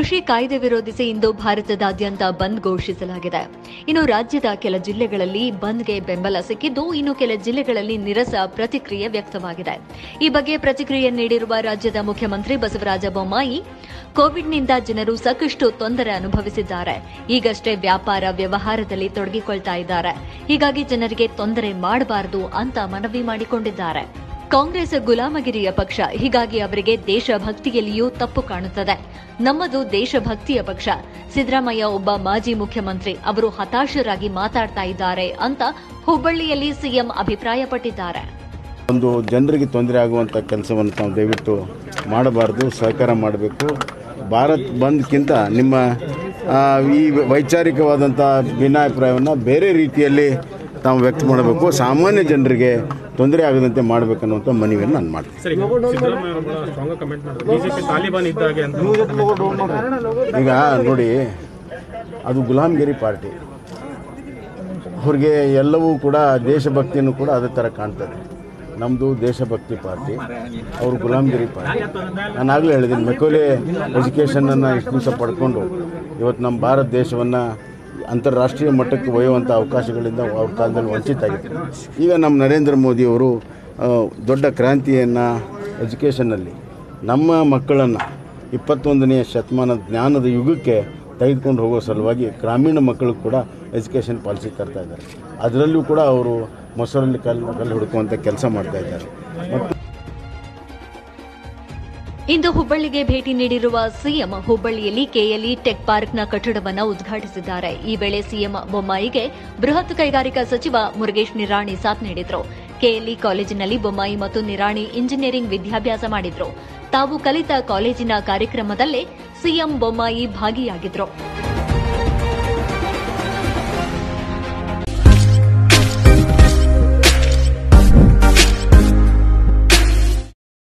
ಕೃಷಿ ಕಾಯ್ದೆ ವಿರೋಧಿಸಿ ಇಂದು ಭಾರತದಾದ್ಯಂತ ಬಂದ್ ಘೋಷಿಸಲಾಗಿದೆ ಇನ್ನು ರಾಜ್ಯದ ಕೆಲ ಜಿಲ್ಲೆಗಳಲ್ಲಿ ಬಂದ್ಗೆ ಬೆಂಬಲ ಸಿಕ್ಕಿದ್ದು ಇನ್ನು ಕೆಲ ಜಿಲ್ಲೆಗಳಲ್ಲಿ ನಿರಸ ಪ್ರತಿಕ್ರಿಯೆ ವ್ಯಕ್ತವಾಗಿದೆ ಈ ಬಗ್ಗೆ ಪ್ರತಿಕ್ರಿಯೆ ನೀಡಿರುವ ರಾಜ್ಯದ ಮುಖ್ಯಮಂತ್ರಿ ಬಸವರಾಜ ಬೊಮ್ಮಾಯಿ ಕೋವಿಡ್ನಿಂದ ಜನರು ಸಾಕಷ್ಟು ತೊಂದರೆ ಅನುಭವಿಸಿದ್ದಾರೆ ಈಗಷ್ಟೇ ವ್ಯಾಪಾರ ವ್ಯವಹಾರದಲ್ಲಿ ತೊಡಗಿಕೊಳ್ತಾ ಇದ್ದಾರೆ ಹೀಗಾಗಿ ಜನರಿಗೆ ತೊಂದರೆ ಮಾಡಬಾರದು ಅಂತ ಮನವಿ ಮಾಡಿಕೊಂಡಿದ್ದಾರೆ ಕಾಂಗ್ರೆಸ್ ಗುಲಾಮಗಿರಿಯ ಪಕ್ಷ ಹೀಗಾಗಿ ಅವರಿಗೆ ದೇಶಭಕ್ತಿಯಲ್ಲಿಯೂ ತಪ್ಪು ಕಾಣುತ್ತದೆ ನಮ್ಮದು ದೇಶಭಕ್ತಿಯ ಪಕ್ಷ ಸಿದ್ದರಾಮಯ್ಯ ಒಬ್ಬ ಮಾಜಿ ಮುಖ್ಯಮಂತ್ರಿ ಅವರು ಹತಾಶರಾಗಿ ಮಾತಾಡ್ತಾ ಇದ್ದಾರೆ ಅಂತ ಹುಬ್ಬಳ್ಳಿಯಲ್ಲಿ ಸಿಎಂ ಅಭಿಪ್ರಾಯಪಟ್ಟಿದ್ದಾರೆ ಒಂದು ಜನರಿಗೆ ತೊಂದರೆ ಆಗುವಂಥ ಕೆಲಸವನ್ನು ತಾವು ದಯವಿಟ್ಟು ಮಾಡಬಾರ್ದು ಸಹಕಾರ ಮಾಡಬೇಕು ಭಾರತ್ ಬಂದ್ಕ್ಕಿಂತ ನಿಮ್ಮ ಆ, ಈ ವೈಚಾರಿಕವಾದಂಥ ಭಿನ್ನಾಭಿಪ್ರಾಯವನ್ನು ಬೇರೆ ರೀತಿಯಲ್ಲಿ ತಾವು ವ್ಯಕ್ತ ಮಾಡಬೇಕು ಸಾಮಾನ್ಯ ಜನರಿಗೆ ತೊಂದರೆ ಆಗದಂತೆ ಮಾಡಬೇಕನ್ನುವಂಥ ಮನವಿಯನ್ನು ನಾನು ಮಾಡ್ತೀನಿ ಸರಿ ಸಿದ್ದರಾಮಯ್ಯ ಅವರು ಕೂಡ ಸ್ಟ್ರಾಂಗ್ ಕಮೆಂಟ್ ಮಾಡಿದ್ರು ಬಿಜೆಪಿ ತಾಲಿಬಾನ್ ಇದ್ದಾಗೆ ಅಂತ ಈಗ ನೋಡಿ ಅದು ಗುಲಾಮ್ಗಿರಿ ಪಾರ್ಟಿ ಅವ್ರಿಗೆ ಎಲ್ಲವೂ ಕೂಡ ದೇಶಭಕ್ತಿಯನ್ನು ಕೂಡ ಅದೇ ಥರ ಕಾಣ್ತದೆ ನಮ್ಮದು ದೇಶಭಕ್ತಿ ಪಾರ್ಟಿ ಅವರು ಗುಲಾಮ್ಗಿರಿ ಪಾರ್ಟಿ ನಾನು ಆಗಲೇ ಹೇಳಿದ್ದೀನಿ ಮೆಕೋಲೆ ಎಜುಕೇಷನನ್ನು ಇಷ್ಟು ದಿವಸ ಪಡ್ಕೊಂಡು ಇವತ್ತು ನಮ್ಮ ಭಾರತ ದೇಶವನ್ನು ಅಂತಾರಾಷ್ಟ್ರೀಯ ಮಟ್ಟಕ್ಕೆ ಒಯ್ಯುವಂಥ ಅವಕಾಶಗಳಿಂದ ಅವ್ರ ಕಾಲದಲ್ಲಿ ವಂಚಿತ ಆಗಿತ್ತು ಈಗ ನಮ್ಮ ನರೇಂದ್ರ ಮೋದಿಯವರು ಆ, ದೊಡ್ಡ ಕ್ರಾಂತಿಯನ್ನು ಎಜುಕೇಷನ್ನಲ್ಲಿ ನಮ್ಮ ಮಕ್ಕಳನ್ನು ಇಪ್ಪತ್ತೊಂದನೆಯ ಶತಮಾನದ ಜ್ಞಾನದ ಯುಗಕ್ಕೆ ತೆಗೆದುಕೊಂಡು ಹೋಗೋ ಸಲುವಾಗಿ ಗ್ರಾಮೀಣ ಮಕ್ಕಳು ಕೂಡ ಎಜುಕೇಷನ್ ಪಾಲಿಸಿ ತರ್ತಾ ಇದ್ದಾರೆ ಅದರಲ್ಲೂ ಕೂಡ ಅವರು ಮೊಸರಲ್ಲಿ ಕಲ್ಲು ಕಲ್ಲು ಹುಡುಕುವಂಥ ಕೆಲಸ ಮಾಡ್ತಾ ಇದ್ದಾರೆ ಮತ್ತು ಇಂದು ಹುಬ್ಬಳ್ಳಿಗೆ ಭೇಟಿ ನೀಡಿರುವ ಸಿಎಂ ಹುಬ್ಬಳ್ಳಿಯಲ್ಲಿ ಕೆಎಲ್ಇ ಟೆಕ್ ಪಾರ್ಕ್ನ ಕಟ್ಟಡವನ್ನು ಉದ್ಘಾಟಿಸಿದ್ದಾರೆ ಈ ವೇಳೆ ಸಿಎಂ ಬೊಮ್ಮಾಯಿಗೆ ಬೃಹತ್ ಕೈಗಾರಿಕಾ ಸಚಿವ ಮುರುಗೇಶ್ ನಿರಾಣಿ ಸಾಥ್ ನೀಡಿದ್ರು ಕೆಎಲ್ಇ ಕಾಲೇಜಿನಲ್ಲಿ ಬೊಮ್ಮಾಯಿ ಮತ್ತು ನಿರಾಣಿ ಇಂಜಿನಿಯರಿಂಗ್ ವಿದ್ಯಾಭ್ಯಾಸ ಮಾಡಿದ್ರು ತಾವು ಕಲಿತ ಕಾಲೇಜಿನ ಕಾರ್ಯಕ್ರಮದಲ್ಲೇ ಸಿಎಂ ಬೊಮ್ಮಾಯಿ ಭಾಗಿಯಾಗಿದ್ರು